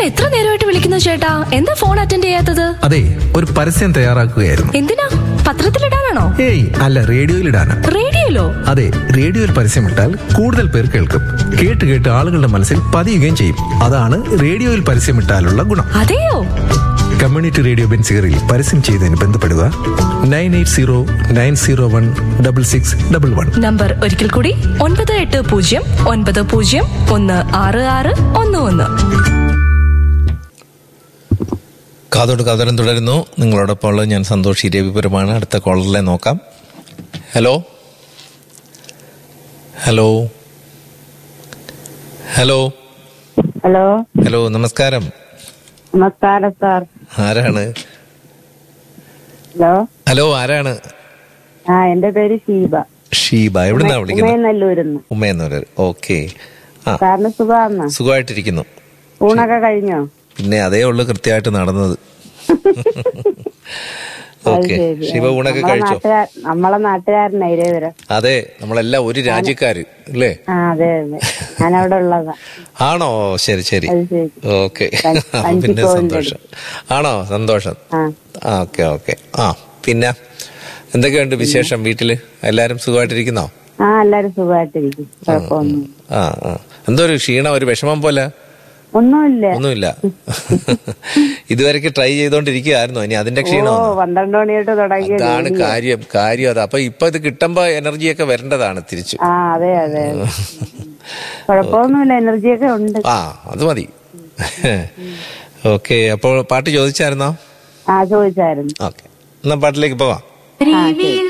എത്ര നേരമായിട്ട് വിളിക്കുന്നു ചേട്ടാ എന്താ ഫോൺ അറ്റൻഡ് ചെയ്യാത്തത് അതെ ഒരു പരസ്യം തയ്യാറാക്കുകയായിരുന്നു എന്തിനാ പത്രത്തിലിടാനാണോ ഏയ് അല്ല റേഡിയോയിലിടാനാ റേഡിയോയിലോ അതെ റേഡിയോയിൽ പരസ്യമിട്ടാൽ കൂടുതൽ പേർ കേൾക്കും കേട്ട് കേട്ട് ആളുകളുടെ മനസ്സിൽ പതിയുകയും ചെയ്യും അതാണ് റേഡിയോയിൽ പരസ്യമിട്ടാലുള്ള ഗുണം അതെയോ കമ്മ്യൂണിറ്റി റേഡിയോ ബെൻസിഗറിൽ പരസ്യം ചെയ്തതിന് ബന്ധപ്പെടുക nine eight zero nine zero one double six double one number ഒരിക്കൽ കൂടി ഒൻപത് എട്ട് പൂജ്യം ഒൻപത് പൂജ്യം ഒന്ന് ആറ് ആറ് ഒന്ന് ഒന്ന് കാതോട് കാതോരം തുടരുന്നു നിങ്ങളോടൊപ്പം ഉള്ളത് ഞാൻ സന്തോഷ് രവിപുരമാണ് അടുത്ത കോളറിലെ നോക്കാം hello hello hello hello hello നമസ്കാരം നമസ്കാരം സാർ ആരാണ് ഹലോ ഹലോ ആരാണ് ആ എന്റെ പേര് ഷീബ ഷീബ എവിടുന്നാ വിളിക്കുന്നത് ഉമയനല്ലൂരിന്ന് ഉമ്മയെന്നവര് ഓക്കെ ആ സാറിന് സുഖാന്ന് സുഖമായിട്ടിരിക്കുന്നു ഊണൊക്കെ കഴിഞ്ഞോ പിന്നെ അതേ ഉള്ളു കൃത്യമായിട്ട് നടന്നത് അത് ഓക്കെ ശരി. ശിവ ഊണൊക്കെ നമ്മളെ കഴിച്ചോ നാട്ടുകാർ നമ്മളെ നാട്ടുകാരനാ ഇരേവരം അതെ നമ്മളെല്ലാം ഒരു രാജ്യക്കാര് അല്ലേ ആ അതെ അതെ ഞാൻ അവിടെ ഉള്ളതാ ആണോ ശരി ശരി അത് ശരി ഓക്കെ അഞ്ച് പിന്നെ point സന്തോഷം ആണോ സന്തോഷം ആ ഓക്കെ ഓക്കെ ആ പിന്നെ എന്തൊക്കെയുണ്ട് വിശേഷം വീട്ടില് എല്ലാരും സുഖമായിട്ടിരിക്കുന്നോ ആ എല്ലാരും സുഖമായിട്ടിരിക്കും കുഴപ്പമൊന്നും ആ ആ എന്തോ ഒരു ക്ഷീണം ഒരു വിഷമം പോലെ ഒന്നുമില്ല ഒന്നുമില്ല ഇതുവരെക്ക് ട്രൈ ചെയ്തോണ്ടിരിക്കുകയായിരുന്നു ഇനി അതിന്റെ ഓ ക്ഷീണം പന്ത്രണ്ട് മണിയായിട്ട് തുടങ്ങിയ അതാണ് ജോലിയാ. കാര്യം കാര്യം അത് അപ്പൊ ഇപ്പൊ ഇത് കിട്ടുമ്പോ എനർജിയൊക്കെ വരേണ്ടതാണ് തിരിച്ചു ആ അതെ അതെ അതെ. കുഴപ്പമൊന്നുമില്ല എനർജിയൊക്കെ ഉണ്ട് ആ അത് മതി ഓക്കെ അപ്പോൾ പാട്ട് ചോദിച്ചായിരുന്നോ ആ ചോദിച്ചായിരുന്നു ഓക്കെ എന്നാ പാട്ടിലേക്ക് പോവാം ആ ശരി